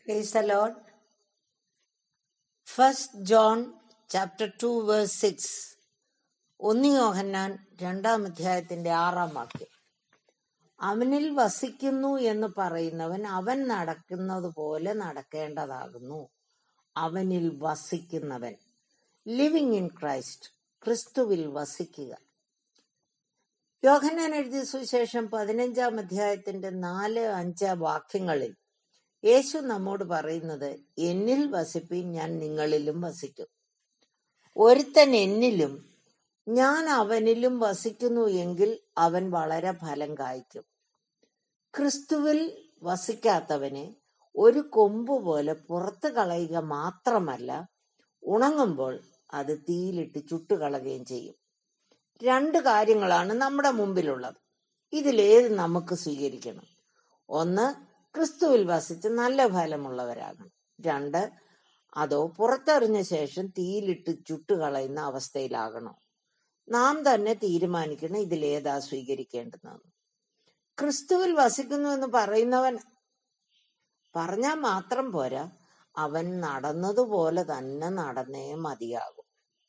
Praise the Lord. First John chapter 2 verse 6. ഒന്ന് യോഹന്നാൻ രണ്ടാം അധ്യായത്തിന്റെ ആറാം വാക്യം അവനിൽ വസിക്കുന്നു എന്ന് പറയുന്നവൻ അവൻ നടക്കുന്നത് പോലെ നടക്കേണ്ടതാകുന്നു അവനിൽ വസിക്കുന്നവൻ ലിവിങ് ഇൻ ക്രൈസ്റ്റ് ക്രിസ്തുവിൽ വസിക്കുക യോഹന്നാൻ എഴുതിയ സുവിശേഷം പതിനഞ്ചാം അധ്യായത്തിന്റെ നാല് അഞ്ച് വാക്യങ്ങളിൽ യേശു നമ്മോട് പറയുന്നത് എന്നിൽ വസിപ്പിൻ ഞാൻ നിങ്ങളിലും വസിക്കും ഒരുത്തൻ എന്നിലും ഞാൻ അവനിലും വസിക്കുന്നു എങ്കിൽ അവൻ വളരെ ഫലം കായ്ക്കും ക്രിസ്തുവിൽ വസിക്കാത്തവനെ ഒരു കൊമ്പ് പോലെ പുറത്തു കളയുക മാത്രമല്ല ഉണങ്ങുമ്പോൾ അത് തീയിലിട്ട് ചുട്ടുകളയുകയും ചെയ്യും രണ്ട് കാര്യങ്ങളാണ് നമ്മുടെ മുമ്പിലുള്ളത് ഇതിലേത് നമുക്ക് സ്വീകരിക്കണം ഒന്ന് ക്രിസ്തുവിൽ വസിച്ച് നല്ല ഫലമുള്ളവരാകണം രണ്ട് അതോ പുറത്തെറിഞ്ഞ ശേഷം തീയിലിട്ട് ചുട്ടുകളയുന്ന അവസ്ഥയിലാകണോ നാം തന്നെ തീരുമാനിക്കണം ഇതിലേതാ സ്വീകരിക്കേണ്ടതെന്ന് ക്രിസ്തുവിൽ വസിക്കുന്നു എന്ന് പറയുന്നവൻ പറഞ്ഞാൽ മാത്രം പോരാ അവൻ നടന്നതുപോലെ തന്നെ നടന്നേ മതിയാകും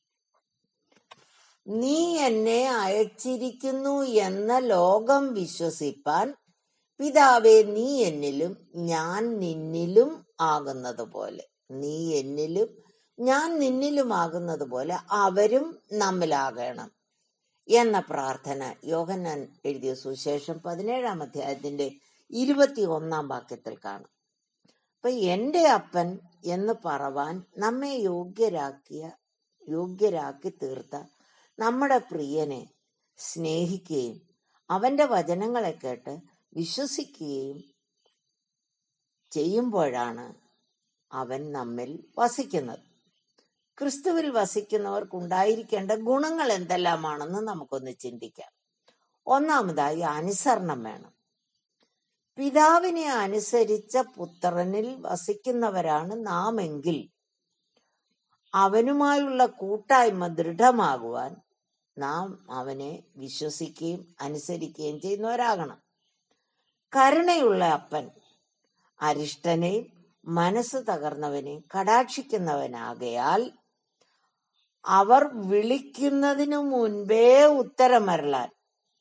നീ എന്നെ അയച്ചിരിക്കുന്നു എന്ന ലോകം വിശ്വസിപ്പാൻ പിതാവേ നീ എന്നിലും ഞാൻ നിന്നിലും ആകുന്നത് പോലെ നീ എന്നിലും ഞാൻ നിന്നിലുമാകുന്നത് പോലെ അവരും നമ്മിലാകണം എന്ന പ്രാർത്ഥന യോഹന്നാൻ എഴുതിയ സുശേഷം പതിനേഴാം അധ്യായത്തിന്റെ ഇരുപത്തി ഒന്നാം വാക്യത്തിൽ കാണാം അപ്പൊ എന്റെ അപ്പൻ എന്ന് പറവാൻ നമ്മെ യോഗ്യരാക്കിയ യോഗ്യരാക്കി തീർത്ത നമ്മുടെ പ്രിയനെ സ്നേഹിക്കുകയും അവന്റെ വചനങ്ങളെ കേട്ട് വിശ്വസിക്കുകയും ചെയ്യുമ്പോഴാണ് അവൻ നമ്മിൽ വസിക്കുന്നത് ക്രിസ്തുവിൽ വസിക്കുന്നവർക്കുണ്ടായിരിക്കേണ്ട ഗുണങ്ങൾ എന്തെല്ലാമാണെന്ന് നമുക്കൊന്ന് ചിന്തിക്കാം ഒന്നാമതായി അനുസരണം വേണം പിതാവിനെ അനുസരിച്ച പുത്രനിൽ വസിക്കുന്നവരാണ് നാം എങ്കിൽ അവനുമായുള്ള കൂട്ടായ്മ ദൃഢമാകുവാൻ നാം അവനെ വിശ്വസിക്കുകയും അനുസരിക്കുകയും ചെയ്യുന്നവരാകണം കരുണയുള്ള അപ്പൻ അരിഷ്ടനെയും മനസ്സ് തകർന്നവനെയും കടാക്ഷിക്കുന്നവനാകയാൽ അവർ വിളിക്കുന്നതിനു മുൻപേ ഉത്തരമരളാൻ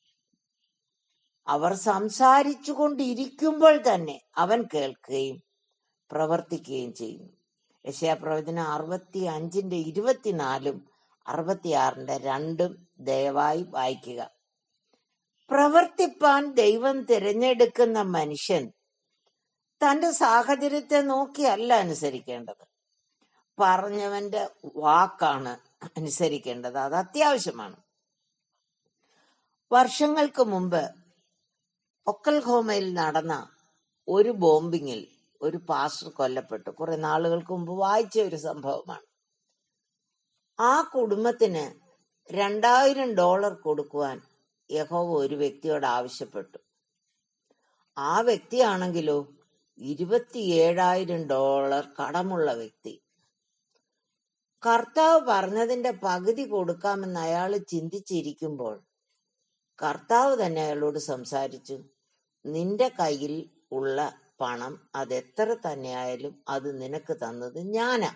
അവർ സംസാരിച്ചു കൊണ്ടിരിക്കുമ്പോൾ തന്നെ അവൻ കേൾക്കുകയും പ്രവർത്തിക്കുകയും ചെയ്യുന്നു യശയാപ്രവചനം അറുപത്തി അഞ്ചിന്റെ ഇരുപത്തിനാലും അറുപത്തിയാറിന്റെ രണ്ടും ദയവായി വായിക്കുക പ്രവർത്തിപ്പാൻ ദൈവം തിരഞ്ഞെടുക്കുന്ന മനുഷ്യൻ തന്റെ സാഹചര്യത്തെ നോക്കിയല്ല അനുസരിക്കേണ്ടത് പറഞ്ഞവന്റെ വാക്കാണ് അനുസരിക്കേണ്ടത് അത് അത്യാവശ്യമാണ് വർഷങ്ങൾക്ക് മുമ്പ് ഒക്കൽഹോമയിൽ നടന്ന ഒരു ബോംബിങ്ങിൽ ഒരു പാസ്റ്റർ കൊല്ലപ്പെട്ടു കുറെ നാളുകൾക്ക് മുമ്പ് വായിച്ച ഒരു സംഭവമാണ് ആ കുടുംബത്തിന് രണ്ടായിരം ഡോളർ കൊടുക്കുവാൻ യഹോവ ഒരു വ്യക്തിയോട് ആവശ്യപ്പെട്ടു ആ വ്യക്തിയാണെങ്കിലോ ഇരുപത്തിയേഴായിരം ഡോളർ കടമുള്ള വ്യക്തി കർത്താവ് പറഞ്ഞതിന്റെ പകുതി കൊടുക്കാമെന്ന് അയാൾ ചിന്തിച്ചിരിക്കുമ്പോൾ കർത്താവ് തന്നെ അയാളോട് സംസാരിച്ചു നിന്റെ കയ്യിൽ ഉള്ള പണം അത് എത്ര തന്നെയായാലും അത് നിനക്ക് തന്നത് ഞാനാ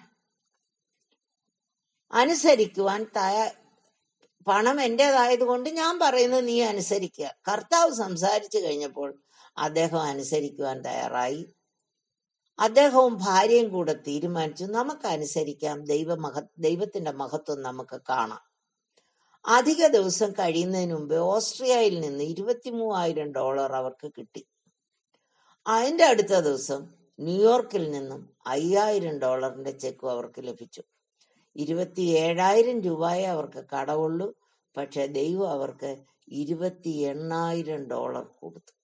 അനുസരിക്കുവാൻ തയ്യ പണം എന്റേതായതുകൊണ്ട് ഞാൻ പറയുന്നത് നീ അനുസരിക്കുക കർത്താവ് സംസാരിച്ചു കഴിഞ്ഞപ്പോൾ അദ്ദേഹം അനുസരിക്കുവാൻ തയ്യാറായി അദ്ദേഹവും ഭാര്യയും കൂടെ തീരുമാനിച്ചു നമുക്ക് അനുസരിക്കാം ദൈവ മഹ ദൈവത്തിന്റെ മഹത്വം നമുക്ക് കാണാം അധിക ദിവസം കഴിയുന്നതിന് മുമ്പ് ഓസ്ട്രിയയിൽ നിന്ന് ഇരുപത്തി മൂവായിരം ഡോളർ അവർക്ക് കിട്ടി അതിന്റെ അടുത്ത ദിവസം ന്യൂയോർക്കിൽ നിന്നും അയ്യായിരം ഡോളറിന്റെ ചെക്കും അവർക്ക് ലഭിച്ചു ഇരുപത്തി ഏഴായിരം രൂപയെ അവർക്ക് കടവുള്ളൂ പക്ഷെ ദൈവം അവർക്ക് ഇരുപത്തി എണ്ണായിരം ഡോളർ കൊടുത്തു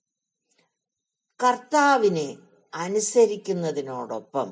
കർത്താവിനെ അനുസരിക്കുന്നതിനോടൊപ്പം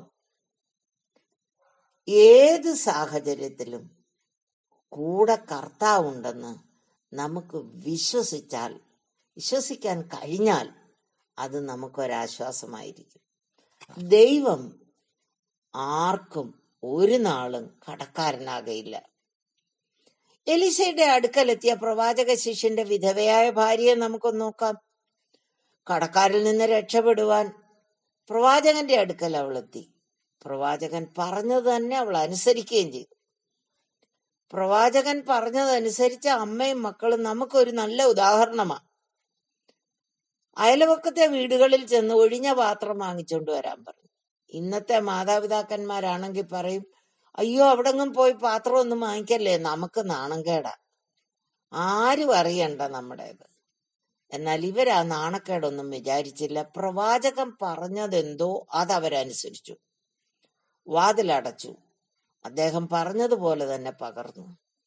ഏത് സാഹചര്യത്തിലും കൂടെ കർത്താവുണ്ടെന്ന് നമുക്ക് വിശ്വസിച്ചാൽ വിശ്വസിക്കാൻ കഴിഞ്ഞാൽ അത് നമുക്കൊരാശ്വാസമായിരിക്കും ദൈവം ആർക്കും ഒരു നാളും കടക്കാരനാകയില്ല എലിസയുടെ അടുക്കലെത്തിയ പ്രവാചക ശിഷ്യന്റെ വിധവയായ ഭാര്യയെ നമുക്കൊന്ന് നോക്കാം കടക്കാരിൽ നിന്ന് രക്ഷപ്പെടുവാൻ പ്രവാചകന്റെ അടുക്കൽ അവൾ എത്തി പ്രവാചകൻ പറഞ്ഞത് തന്നെ അവൾ അനുസരിക്കുകയും ചെയ്തു പ്രവാചകൻ പറഞ്ഞതനുസരിച്ച് അമ്മയും മക്കളും നമുക്കൊരു നല്ല ഉദാഹരണമാണ് അയൽവക്കത്തെ വീടുകളിൽ ചെന്ന് ഒഴിഞ്ഞ പാത്രം വാങ്ങിച്ചുകൊണ്ട് വരാൻ പറഞ്ഞു ഇന്നത്തെ മാതാപിതാക്കന്മാരാണെങ്കിൽ പറയും അയ്യോ അവിടെങ്ങും പോയി പാത്രം ഒന്നും വാങ്ങിക്കല്ലേ നമുക്ക് നാണം കേടാ ആരും അറിയണ്ട നമ്മുടേത് എന്നാൽ ഇവർ ആ നാണക്കേടൊന്നും വിചാരിച്ചില്ല പ്രവാചകൻ പറഞ്ഞതെന്തോ അതവരനുസരിച്ചു വാതിലടച്ചു അദ്ദേഹം പറഞ്ഞതുപോലെ തന്നെ പകർന്നു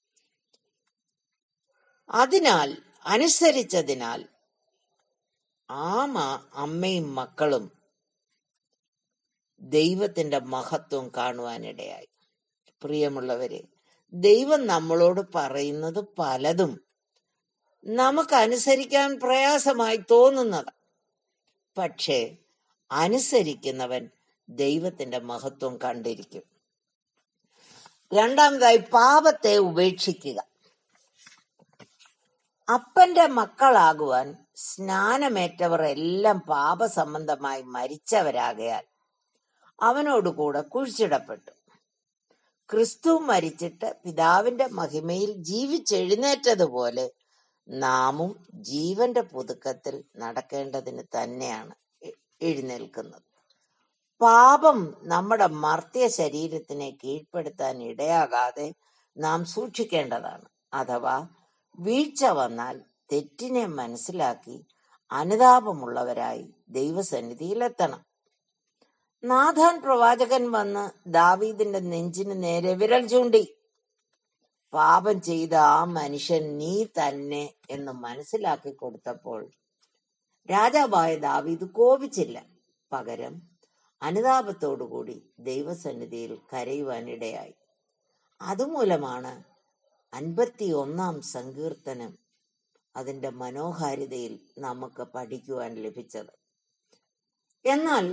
അതിനാൽ അനുസരിച്ചതിനാൽ ആ മ- അമ്മയും മക്കളും ദൈവത്തിന്റെ മഹത്വം കാണുവാനിടയായി പ്രിയമുള്ളവരെ ദൈവം നമ്മളോട് പറയുന്നത് പലതും നമുക്ക് അനുസരിക്കാൻ പ്രയാസമായി തോന്നുന്നത് പക്ഷേ അനുസരിക്കുന്നവൻ ദൈവത്തിന്റെ മഹത്വം കണ്ടിരിക്കും രണ്ടാമതായി പാപത്തെ ഉപേക്ഷിക്കുക അപ്പന്റെ മക്കളാകുവാൻ സ്നാനമേറ്റവർ എല്ലാം പാപസംബന്ധമായി മരിച്ചവരാകയാൽ അവനോടുകൂടെ കുഴിച്ചിടപ്പെട്ടു ക്രിസ്തു മരിച്ചിട്ട് പിതാവിന്റെ മഹിമയിൽ ജീവിച്ചെഴുന്നേറ്റതുപോലെ നാമും ജീവന്റെ പുതുക്കത്തിൽ നടക്കേണ്ടതിന് തന്നെയാണ് എ- എഴുന്നേൽക്കുന്നത് പാപം നമ്മുടെ മർത്യ ശരീരത്തിനെ കീഴ്പ്പെടുത്താൻ ഇടയാകാതെ നാം സൂക്ഷിക്കേണ്ടതാണ് അഥവാ വീഴ്ച വന്നാൽ തെറ്റിനെ മനസ്സിലാക്കി അനുതാപമുള്ളവരായി ദൈവസന്നിധിയിലെത്തണം നാഥാൻ പ്രവാചകൻ വന്ന് ദാവീദിന്റെ നെഞ്ചിന് നേരെ വിരൽ ചൂണ്ടി പാപം ചെയ്ത ആ മനുഷ്യൻ നീ തന്നെ എന്ന് മനസ്സിലാക്കി കൊടുത്തപ്പോൾ രാജാവായ ദാവീദ് കോപിച്ചില്ല പകരം അനുതാപത്തോടുകൂടി ദൈവസന്നിധിയിൽ കരയുവാനിടയായി അതുമൂലമാണ് അൻപത്തി ഒന്നാം സങ്കീർത്തനം അതിന്റെ മനോഹാരിതയിൽ നമുക്ക് പഠിക്കുവാൻ ലഭിച്ചത് എന്നാൽ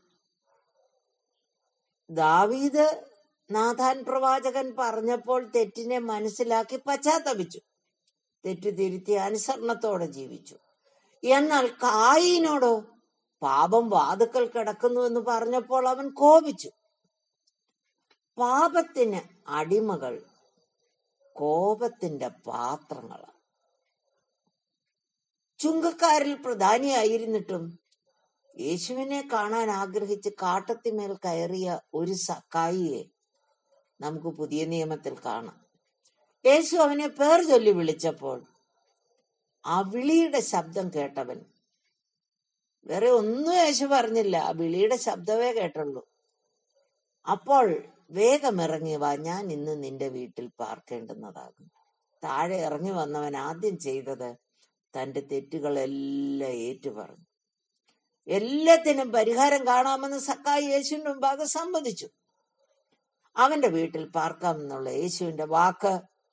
ദാവീദ് നാഥാൻ പ്രവാചകൻ പറഞ്ഞപ്പോൾ തെറ്റിനെ മനസ്സിലാക്കി പശ്ചാത്തപിച്ചു തെറ്റ് തിരുത്തി അനുസരണത്തോടെ ജീവിച്ചു എന്നാൽ കായിനോടോ പാപം വാതുക്കൽ കിടക്കുന്നു എന്ന് പറഞ്ഞപ്പോൾ അവൻ കോപിച്ചു പാപത്തിന് അടിമകൾ കോപത്തിന്റെ പാത്രങ്ങളാണ് ചുങ്കക്കാരിൽ പ്രധാനിയായിരുന്നിട്ടും യേശുവിനെ കാണാൻ ആഗ്രഹിച്ച് കാട്ടത്തിമേൽ കയറിയ ഒരു സക്കായിയെ നമുക്ക് പുതിയ നിയമത്തിൽ കാണാം യേശു അവനെ പേർ ചൊല്ലി വിളിച്ചപ്പോൾ ആ വിളിയുടെ ശബ്ദം കേട്ടവൻ വേറെ ഒന്നും യേശു പറഞ്ഞില്ല ആ വിളിയുടെ ശബ്ദമേ കേട്ടുള്ളൂ അപ്പോൾ വേഗം ഇറങ്ങി വാ ഞാൻ ഇന്ന് നിന്റെ വീട്ടിൽ പാർക്കേണ്ടുന്നതാകും താഴെ ഇറങ്ങി വന്നവൻ ആദ്യം ചെയ്തത് തന്റെ തെറ്റുകളെല്ലാം ഏറ്റുപറഞ്ഞു എല്ലാത്തിനും പരിഹാരം കാണാമെന്ന് സക്കായി യേശുവിന്റെ മുമ്പാകെ സമ്മതിച്ചു അവന്റെ വീട്ടിൽ പാർക്കാമെന്നുള്ള യേശുവിന്റെ വാക്ക്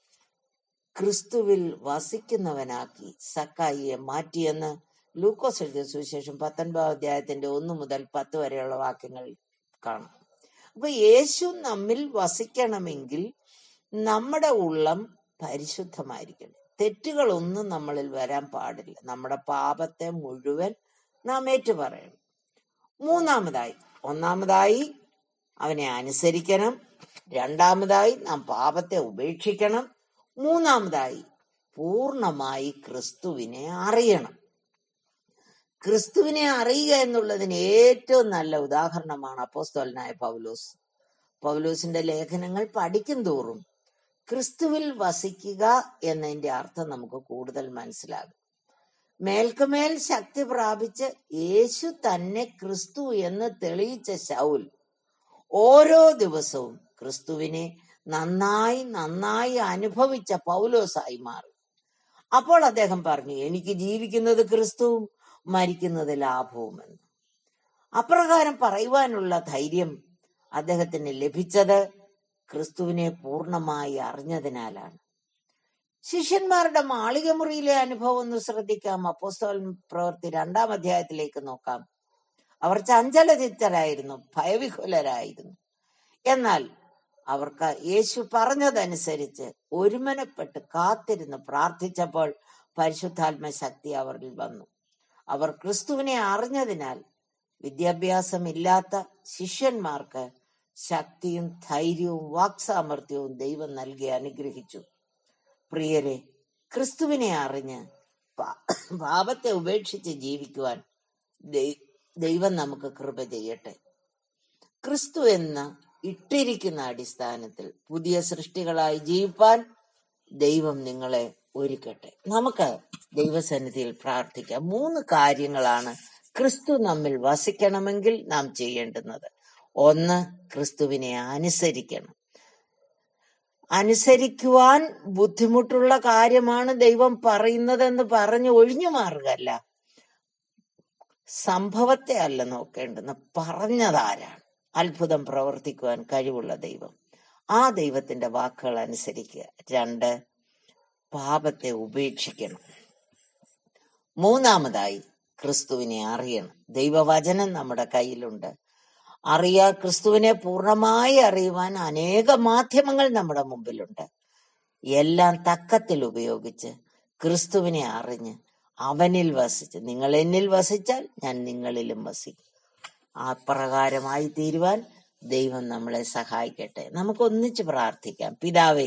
ക്രിസ്തുവിൽ വസിക്കുന്നവനാക്കി സക്കായിയെ മാറ്റിയെന്ന് ലൂക്കോസ് എഴുതിയ സുവിശേഷം പത്തൊൻപതാം അധ്യായത്തിന്റെ ഒന്ന് മുതൽ പത്ത് വരെയുള്ള വാക്യങ്ങൾ കാണാം അപ്പൊ യേശു നമ്മിൽ വസിക്കണമെങ്കിൽ നമ്മുടെ ഉള്ളം പരിശുദ്ധമായിരിക്കണം തെറ്റുകളൊന്നും നമ്മളിൽ വരാൻ പാടില്ല നമ്മുടെ പാപത്തെ മുഴുവൻ നാം ഏറ്റുപറയണം മൂന്നാമതായി ഒന്നാമതായി അവനെ അനുസരിക്കണം രണ്ടാമതായി നാം പാപത്തെ ഉപേക്ഷിക്കണം മൂന്നാമതായി പൂർണ്ണമായി ക്രിസ്തുവിനെ അറിയണം ക്രിസ്തുവിനെ അറിയുക എന്നുള്ളതിന് ഏറ്റവും നല്ല ഉദാഹരണമാണ് അപ്പോസ്തോലനായ പൗലോസ് പൗലോസിന്റെ ലേഖനങ്ങൾ പഠിക്കും തോറും ക്രിസ്തുവിൽ വസിക്കുക എന്നതിന്റെ അർത്ഥം നമുക്ക് കൂടുതൽ മനസ്സിലാകും മേൽക്കുമേൽ ശക്തി പ്രാപിച്ച് യേശു തന്നെ ക്രിസ്തു എന്ന് തെളിയിച്ച ശൗൽ ഓരോ ദിവസവും ക്രിസ്തുവിനെ നന്നായി നന്നായി അനുഭവിച്ച പൗലോസായി മാറി അപ്പോൾ അദ്ദേഹം പറഞ്ഞു എനിക്ക് ജീവിക്കുന്നത് ക്രിസ്തുവും മരിക്കുന്നത് ലാഭവുമെന്ന് അപ്രകാരം പറയുവാനുള്ള ധൈര്യം അദ്ദേഹത്തിന് ലഭിച്ചത് ക്രിസ്തുവിനെ പൂർണ്ണമായി അറിഞ്ഞതിനാലാണ് ശിഷ്യന്മാരുടെ മാളികമുറിയിലെ അനുഭവം ഒന്ന് ശ്രദ്ധിക്കാം അപ്പോസ്തലൻ പ്രവൃത്തി രണ്ടാം അധ്യായത്തിലേക്ക് നോക്കാം അവർ ചഞ്ചലചിത്തരായിരുന്നു ഭയവിഹുലരായിരുന്നു എന്നാൽ അവർക്ക് യേശു പറഞ്ഞതനുസരിച്ച് ഒരുമനപ്പെട്ട് കാത്തിരുന്ന് പ്രാർത്ഥിച്ചപ്പോൾ പരിശുദ്ധാത്മ ശക്തി അവരിൽ വന്നു അവർ ക്രിസ്തുവിനെ അറിഞ്ഞതിനാൽ വിദ്യാഭ്യാസമില്ലാത്ത ശിഷ്യന്മാർക്ക് ശക്തിയും ധൈര്യവും വാക്സാമർത്ഥ്യവും ദൈവം നൽകി അനുഗ്രഹിച്ചു പ്രിയരെ ക്രിസ്തുവിനെ അറിഞ്ഞ് പാ- പാപത്തെ ഉപേക്ഷിച്ച് ജീവിക്കുവാൻ ദൈ- ദൈവം നമുക്ക് കൃപ ചെയ്യട്ടെ ക്രിസ്തു എന്ന ഇട്ടിരിക്കുന്ന അടിസ്ഥാനത്തിൽ പുതിയ സൃഷ്ടികളായി ജീവിപ്പാൻ ദൈവം നിങ്ങളെ ഒരുക്കട്ടെ നമുക്ക് ദൈവസന്നിധിയിൽ പ്രാർത്ഥിക്കാം മൂന്ന് കാര്യങ്ങളാണ് ക്രിസ്തു നമ്മിൽ വസിക്കണമെങ്കിൽ നാം ചെയ്യേണ്ടുന്നത് ഒന്ന് ക്രിസ്തുവിനെ അനുസരിക്കണം അനുസരിക്കുവാൻ ബുദ്ധിമുട്ടുള്ള കാര്യമാണ് ദൈവം പറയുന്നതെന്ന് പറഞ്ഞ് ഒഴിഞ്ഞു മാറുകയല്ല സംഭവത്തെ അല്ല നോക്കേണ്ടുന്ന പറഞ്ഞതാരാണ് അത്ഭുതം പ്രവർത്തിക്കുവാൻ കഴിവുള്ള ദൈവം ആ ദൈവത്തിന്റെ വാക്കുകൾ അനുസരിക്കുക രണ്ട് പാപത്തെ ഉപേക്ഷിക്കണം മൂന്നാമതായി ക്രിസ്തുവിനെ അറിയണം ദൈവവചനം നമ്മുടെ കയ്യിലുണ്ട് അറിയാ ക്രിസ്തുവിനെ പൂർണ്ണമായി അറിയുവാൻ അനേക മാധ്യമങ്ങൾ നമ്മുടെ മുമ്പിലുണ്ട് എല്ലാം തക്കത്തിൽ ഉപയോഗിച്ച് ക്രിസ്തുവിനെ അറിഞ്ഞ് അവനിൽ വസിച്ച് നിങ്ങൾ എന്നിൽ വസിച്ചാൽ ഞാൻ നിങ്ങളിലും വസിക്കും ആ പ്രകാരമായി തീരുവാൻ ദൈവം നമ്മളെ സഹായിക്കട്ടെ നമുക്ക് ഒന്നിച്ച് പ്രാർത്ഥിക്കാം പിതാവേ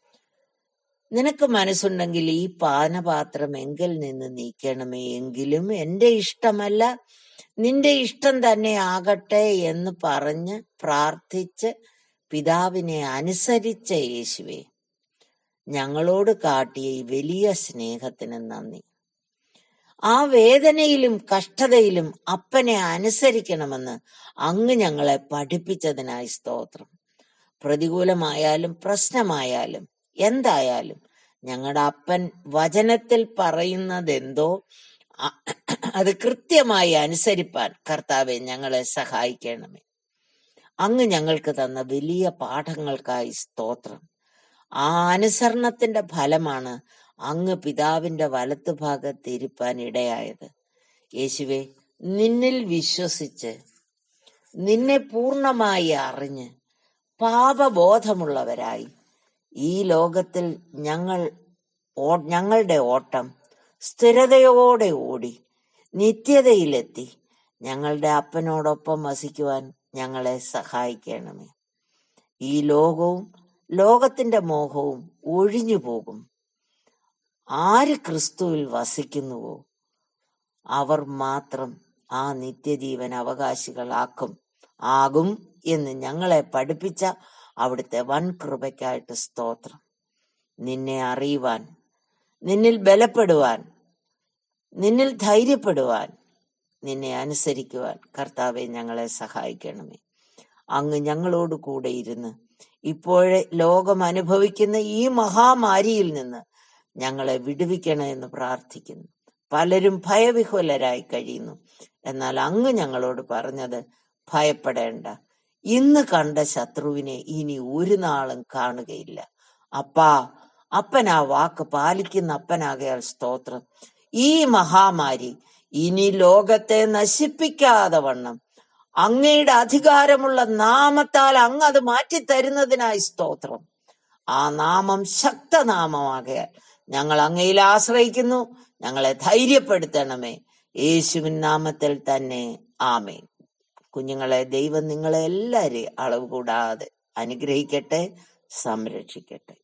നിനക്ക് മനസ്സുണ്ടെങ്കിൽ ഈ പാനപാത്രം എങ്കിൽ നിന്ന് നീക്കണമേ എങ്കിലും എന്റെ ഇഷ്ടമല്ല നിന്റെ ഇഷ്ടം തന്നെ ആകട്ടെ എന്ന് പറഞ്ഞ് പ്രാർത്ഥിച്ച് പിതാവിനെ അനുസരിച്ച യേശുവേ ഞങ്ങളോട് കാട്ടിയ ഈ വലിയ സ്നേഹത്തിന് നന്ദി ആ വേദനയിലും കഷ്ടതയിലും അപ്പനെ അനുസരിക്കണമെന്ന് അങ്ങ് ഞങ്ങളെ പഠിപ്പിച്ചതിനായി സ്തോത്രം പ്രതികൂലമായാലും പ്രശ്നമായാലും എന്തായാലും ഞങ്ങളുടെ അപ്പൻ വചനത്തിൽ പറയുന്നതെന്തോ അ- അത് കൃത്യമായി അനുസരിപ്പാൻ കർത്താവെ ഞങ്ങളെ സഹായിക്കണമേ അങ്ങ് ഞങ്ങൾക്ക് തന്ന വലിയ പാഠങ്ങൾക്കായി സ്തോത്രം ആ അനുസരണത്തിന്റെ ഫലമാണ് അങ്ങ് പിതാവിന്റെ വലത്തുഭാഗത്ത് ഇരിപ്പാൻ ഇടയായത് യേശുവെ നിന്നിൽ വിശ്വസിച്ച് നിന്നെ പൂർണ്ണമായി അറിഞ്ഞ് പാപബോധമുള്ളവരായി ഈ ലോകത്തിൽ ഞങ്ങൾ ഓ- ഞങ്ങളുടെ ഓട്ടം സ്ഥിരതയോടെ ഓടി നിത്യതയിലെത്തി ഞങ്ങളുടെ അപ്പനോടൊപ്പം വസിക്കുവാൻ ഞങ്ങളെ സഹായിക്കണമേ ഈ ലോകവും ലോകത്തിന്റെ മോഹവും ഒഴിഞ്ഞു പോകും ആര് ക്രിസ്തുവിൽ വസിക്കുന്നുവോ അവർ മാത്രം ആ നിത്യജീവൻ അവകാശികളാക്കും ആകും എന്ന് ഞങ്ങളെ പഠിപ്പിച്ച അവിടുത്തെ വൻ കൃപയ്ക്കായിട്ട് സ്തോത്രം നിന്നെ അറിയുവാൻ നിന്നിൽ ബലപ്പെടുവാൻ നിന്നിൽ ധൈര്യപ്പെടുവാൻ നിന്നെ അനുസരിക്കുവാൻ കർത്താവെ ഞങ്ങളെ സഹായിക്കണമേ അങ്ങ് ഞങ്ങളോട് കൂടെ ഇരുന്ന് ഇപ്പോഴെ ലോകം അനുഭവിക്കുന്ന ഈ മഹാമാരിയിൽ നിന്ന് ഞങ്ങളെ വിടുവിക്കണമെന്ന് പ്രാർത്ഥിക്കുന്നു പലരും ഭയവിഹ്വലരായി കഴിയുന്നു എന്നാൽ അങ്ങ് ഞങ്ങളോട് പറഞ്ഞത് ഭയപ്പെടേണ്ട ഇന്ന് കണ്ട ശത്രുവിനെ ഇനി ഒരു നാളും കാണുകയില്ല അപ്പാ അപ്പൻ ആ വാക്ക് പാലിക്കുന്ന അപ്പനാകയാൽ സ്തോത്രം ഈ മഹാമാരി ഇനി ലോകത്തെ നശിപ്പിക്കാതെ വണ്ണം അങ്ങയുടെ അധികാരമുള്ള നാമത്താൽ അങ്ങ് അത് മാറ്റിത്തരുന്നതിനായി സ്തോത്രം ആ നാമം ശക്തനാമമാകയാൽ ഞങ്ങൾ അങ്ങയിൽ ആശ്രയിക്കുന്നു ഞങ്ങളെ ധൈര്യപ്പെടുത്തണമേ യേശുവിൻ നാമത്തിൽ തന്നെ ആമേൻ കുഞ്ഞുങ്ങളെ ദൈവം നിങ്ങളെ എല്ലാരെയും അളവ് കൂടാതെ അനുഗ്രഹിക്കട്ടെ സംരക്ഷിക്കട്ടെ